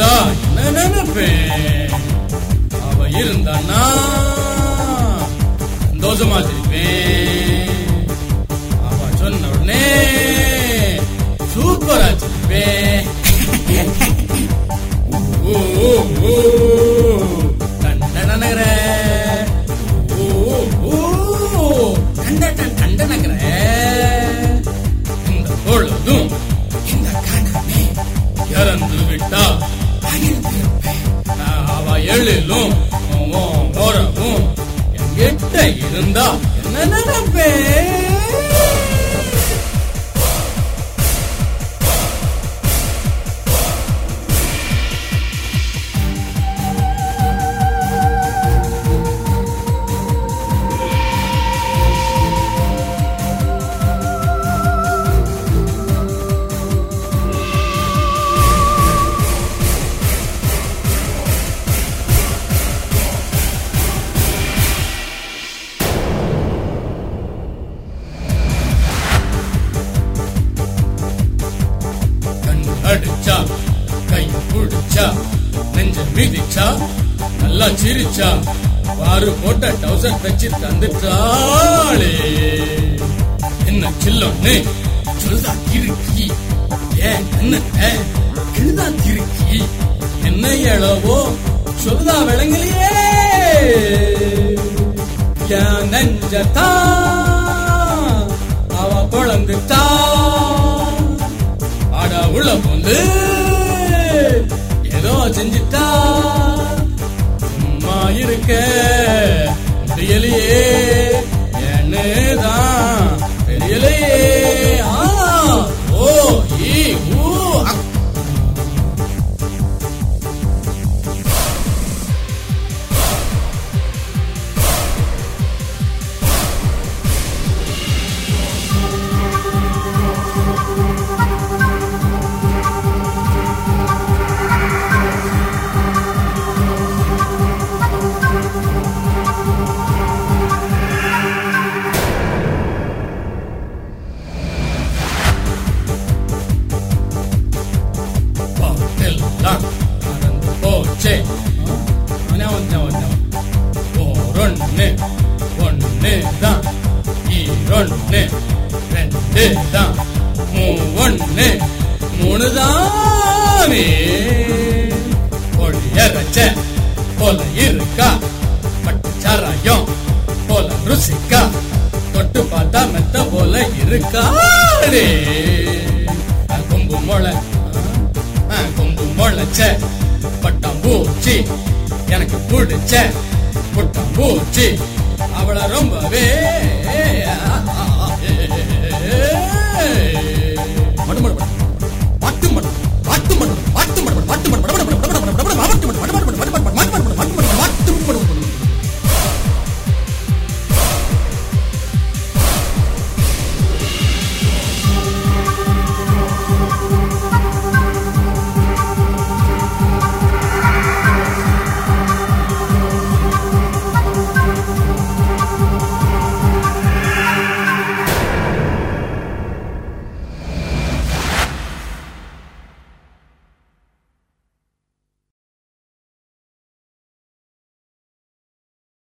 இருந்தா என்ன நினைப்பேன் அவ இருந்தான்னா சந்தோஷமா சிரிப்பேன் அவ சொன்ன உடனே சூப்பரா சிரிப்பேன் ஓ ஓ, ஓ கண்ட நகர ஓ ஓ கண்ட டன் கண்ட நகர இந்த பொழுதும் இந்த கணமே இறந்து விட்டா நான் அவ எழிலும் உன் உறவும் என்கிட்ட இருந்தா என்ன நினைப்பேன் கண் அடிச்சா கை பிடிச்சா நெஞ்ச மிதிச்சா நல்லா சிரிச்சா வாரு போட்ட டவுசர் தச்சு தந்துட்டாளே என்ன சில்லொன்னு சொல்லுதா இருக்கி ஏன் என்ன கிழுதா இருக்கி என்ன எழவோ சொல்லுதா விளங்கலையே என் நெஞ்சத்தா அவ குழந்துட்டா அட உள்ள புந்து ஏதோ செஞ்சிட்டா சும்மா இருக்க முடியலையே என்னதான் தெரியலையே ஆ, ஓ ஈ ஊ அக். பாட்டெல்லாம் மறந்து போச்சே ஒன்னு ஒன்னு ஓரொன்னு ஒன்னு தான் ஈரொன்னு ரெண்டு தான் மூவொன்னு மூணு தானே ஒளியரச்ச போல இருக்கா பட்டு சாராயம் போல ருசிக்கா தொட்டு பார்த்தா மெத்த போல இருக்காடே கொம்பு மொளை ஆ, கொம்பு முளைச்ச பட்டாம்பூச்சி எனக்கு பிடிச்ச புட்டாம்பூச்சி அவளை ரொம்பவே மடு மடு மடு. மட்டு மடு